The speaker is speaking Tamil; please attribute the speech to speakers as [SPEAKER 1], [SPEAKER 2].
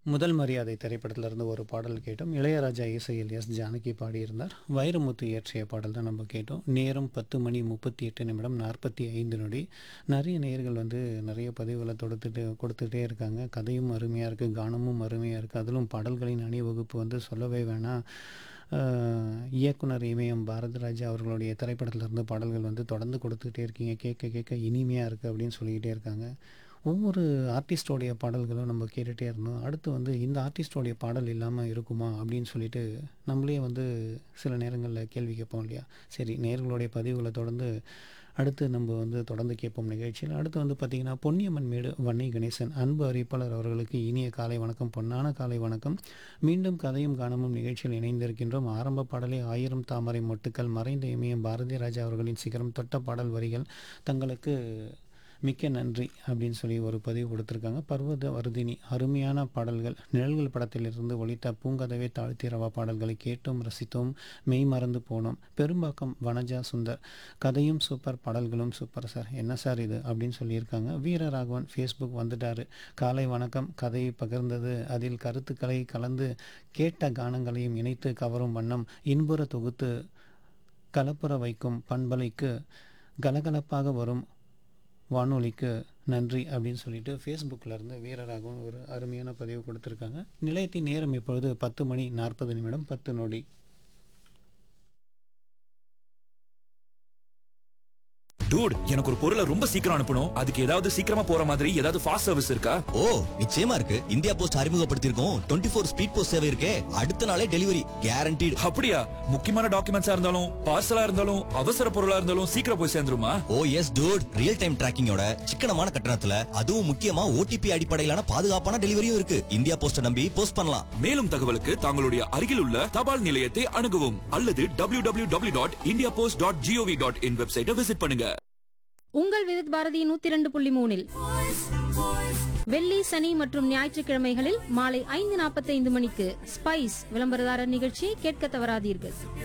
[SPEAKER 1] முதல் மரியாதை திரைப்படத்திலிருந்து ஒரு பாடல் கேட்டோம் இளையராஜா இசையில் எஸ் ஜானகி பாடியிருந்தார் வைரமுத்து இயற்றிய பாடல் தான் நம்ம கேட்டோம் நேரம் பத்து மணி முப்பத்தி எட்டு நிமிடம் நாற்பத்தி ஐந்து நொடி நிறைய நேயர்கள் வந்து நிறைய பதிவுகளை தொடுத்துட்டு கொடுத்துட்டே இருக்காங்க கதையும் அருமையாக இருக்குது கானமும் அருமையாக இருக்குது அதிலும் பாடல்களின் அணிவகுப்பு வந்து சொல்லவே வேணாம் ஆஹ் இயக்குனர் இமயம் பாரதிராஜா அவர்களுடைய திரைப்படத்திலிருந்து பாடல்கள் வந்து தொடர்ந்து கொடுத்துட்டே இருக்கீங்க கேட்க கேட்க இனிமையாக இருக்குது அப்படின்னு சொல்லிக்கிட்டே இருக்காங்க ஒவ்வொரு ஆர்டிஸ்டோடைய பாடல்களும் நம்ம கேட்டுகிட்டே இருந்தோம் அடுத்து வந்து இந்த ஆர்டிஸ்டோடைய பாடல் இல்லாமல் இருக்குமா அப்படின்னு சொல்லிட்டு நம்மளே வந்து சில நேரங்களில் கேள்வி கேட்போம் இல்லையா சரி நேர்களுடைய பதிவுகளை தொடர்ந்து அடுத்து நம்ம வந்து தொடர்ந்து கேட்போம் நிகழ்ச்சியில் அடுத்து வந்து பார்த்திங்கன்னா பொன்னியம்மன் மேடு வன்னி கணேசன் அன்பு அறிவிப்பாளர் அவர்களுக்கு இனிய காலை வணக்கம் பொன்னான காலை வணக்கம் மீண்டும் கதையும் காணமும் நிகழ்ச்சியில் இணைந்திருக்கின்றோம் ஆரம்ப பாடலே ஆயிரம் தாமரை மொட்டுக்கள் மறைந்த இமயம் பாரதி ராஜா அவர்களின் சிகரம் தொட்ட பாடல் வரிகள் தங்களுக்கு மிக்க நன்றி அப்படின்னு சொல்லி ஒரு பதிவு கொடுத்துருக்காங்க பர்வத வர்தினி அருமையான பாடல்கள் நிழல்கள் படத்திலிருந்து ஒலித்த பூங்கதவே தாழ்த்திரவா பாடல்களை கேட்டோம் ரசித்தோம் மெய் மறந்து போனோம் பெரும்பாக்கம் வனஜா சுந்தர் கதையும் சூப்பர் பாடல்களும் சூப்பர் சார் என்ன சார் இது அப்படின்னு சொல்லியிருக்காங்க வீரராகவன் ஃபேஸ்புக் வந்துட்டாரு காலை வணக்கம் கதையை பகிர்ந்தது அதில் கருத்துக்களை கலந்து கேட்ட கானங்களையும் இணைத்து கவரும் வண்ணம் இன்புற தொகுத்து கலப்புற வைக்கும் பண்பலைக்கு கலகலப்பாக வரும் வானொலிக்கு நன்றி அப்படின்னு சொல்லிட்டு ஃபேஸ்புக்கில் இருந்து வீரராகவும் ஒரு அருமையான பதிவு கொடுத்துருக்காங்க நிலையத்தின் நேரம் இப்பொழுது பத்து மணி நாற்பது நிமிடம் பத்து நொடி
[SPEAKER 2] டூட் எனக்கு ஒரு பொருளை ரொம்ப சீக்கிரம் அனுப்பணும் அதுக்கு ஏதாவது சீக்கிரமா போற மாதிரி ஏதாவது ஃபாஸ்ட் சர்வீஸ் இருக்கா
[SPEAKER 3] ஓ நிச்சயமா இருக்கு இந்தியா போஸ்ட் அறிமுகப்படுத்தியிருக்கோம் டுவெண்ட்டி ஃபோர் ஸ்பீட் போஸ்ட் சேவை இருக்கே அடுத்த நாளே டெலிவரி கேரண்டீடு
[SPEAKER 2] அப்படியா முக்கியமான டாக்குமெண்ட்ஸா இருந்தாலும் பார்சலா இருந்தாலும் அவசர பொருளா இருந்தாலும் சீக்கிரம் போய் சேர்ந்துருமா
[SPEAKER 3] oh yes dude real time டிராக்கிங்கோட சிக்கனமான கட்டணத்துல அதுவும் முக்கியமா ஓடிபி அடிப்படையிலான பாதுகாப்பான டெலிவரியும் இருக்கு இந்தியா போஸ்ட நம்பி போஸ்ட் பண்ணலாம்
[SPEAKER 2] மேலும் தகவலுக்கு தங்களுடைய அருகில் உள்ள தபால் நிலையத்தை அணுகவும் அல்லது W W W dot India post dot gov dot in வெப்சைட்டை விசிட் பண்ணுங்க
[SPEAKER 4] உங்கள் விருத் பாரதி நூத்தி இரண்டு புள்ளி மூணில் வெள்ளி சனி மற்றும் ஞாயிற்றுக்கிழமைகளில் மாலை ஐந்து நாற்பத்தைந்து மணிக்கு ஸ்பைஸ் விளம்பரதாரர் நிகழ்ச்சியை கேட்க தவறாதீர்கள்